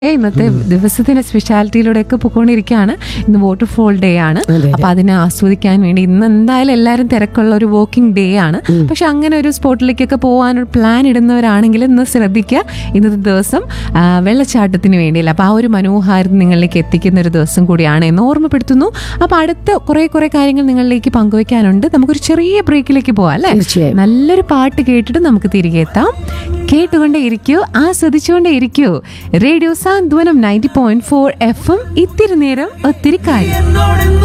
ഏ, ഇന്നത്തെ ദിവസത്തിന്റെ സ്പെഷ്യാലിറ്റിയിലൂടെയൊക്കെ പൊക്കോണ്ടിരിക്കുകയാണ് ഇന്ന് വാട്ടർഫോൾ ഡേ ആണ് അതെ. അപ്പൊ അതിനെ ആസ്വദിക്കാൻ വേണ്ടി ഇന്ന് എന്തായാലും എല്ലാവരും തിരക്കുള്ള ഒരു വാക്കിംഗ് ഡേ ആണ് പക്ഷെ അങ്ങനെ ഒരു സ്പോട്ടിലേക്കൊക്കെ പോകാൻ ഒരു പ്ലാൻ ഇടുന്നവരാണെങ്കിൽ ഇന്ന് ശ്രദ്ധിക്കുക ഇന്നത്തെ ദിവസം ആ, വെള്ളച്ചാട്ടത്തിന് വേണ്ടിയില്ല അപ്പൊ ആ ഒരു മനോഹാരിത നിങ്ങളിലേക്ക് എത്തിക്കുന്ന ഒരു ദിവസം കൂടിയാണ് എന്ന് ഓർമ്മപ്പെടുത്തുന്നു അപ്പൊ അടുത്ത കുറെ കുറെ കാര്യങ്ങൾ നിങ്ങളിലേക്ക് പങ്കുവെക്കാനുണ്ട് നമുക്കൊരു ചെറിയ ബ്രേക്കിലേക്ക് പോവാം അല്ലേ തീർച്ചയായും. നല്ലൊരു പാട്ട് കേട്ടിട്ട് നമുക്ക് തിരികെ എത്താം കേട്ടുകൊണ്ടേ ഇരിക്കൂ ആസ്വദിച്ചുകൊണ്ടേ ഇരിക്കൂ radio Santhwanam ninety point four F M ഇത്തിരി നേരം ഒത്തിരി കാര്യം